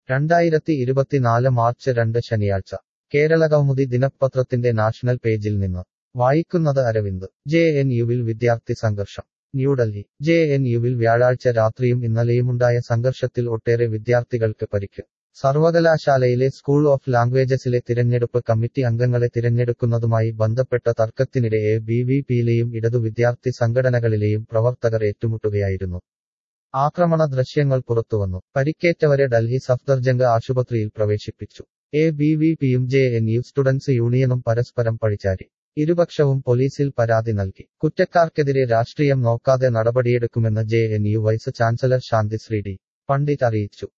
രണ്ടായിരത്തി ഇരുപത്തിനാല് മാർച്ച് രണ്ട് ശനിയാഴ്ച കേരള കൗമുദി ദിനപത്രത്തിന്റെ നാഷണൽ പേജിൽ നിന്ന് വായിക്കുന്നത് അരവിന്ദ് ജെ എൻ യുവിൽ വിദ്യാർത്ഥി സംഘർഷം ന്യൂഡൽഹി ജെ എൻ യുവിൽ വ്യാഴാഴ്ച രാത്രിയും ഇന്നലെയുമുണ്ടായ സംഘർഷത്തിൽ ഒട്ടേറെ വിദ്യാർത്ഥികൾക്ക് പരിക്ക് സർവകലാശാലയിലെ സ്കൂൾ ഓഫ് ലാംഗ്വേജസിലെ തിരഞ്ഞെടുപ്പ് കമ്മിറ്റി അംഗങ്ങളെ തിരഞ്ഞെടുക്കുന്നതുമായി ബന്ധപ്പെട്ട തർക്കത്തിനിടെ എ ബി വി പിയിലെയും ഇടതു വിദ്യാർത്ഥി സംഘടനകളിലെയും പ്രവർത്തകർ ഏറ്റുമുട്ടുകയായിരുന്നു ആക്രമണ ദൃശ്യങ്ങൾ പുറത്തുവന്നു പരിക്കേറ്റവരെ ഡൽഹി സഫ്ദർജംഗ് ആശുപത്രിയിൽ പ്രവേശിപ്പിച്ചു എ ബി വി പിയും ജെ എൻ യു സ്റ്റുഡൻസ് യൂണിയനും പരസ്പരം പഴിച്ചാരി ഇരുപക്ഷവും പോലീസിൽ പരാതി നൽകി കുറ്റക്കാർക്കെതിരെ രാഷ്ട്രീയം നോക്കാതെ നടപടിയെടുക്കുമെന്ന് J N U vice chancellor Santishree D Pandit അറിയിച്ചു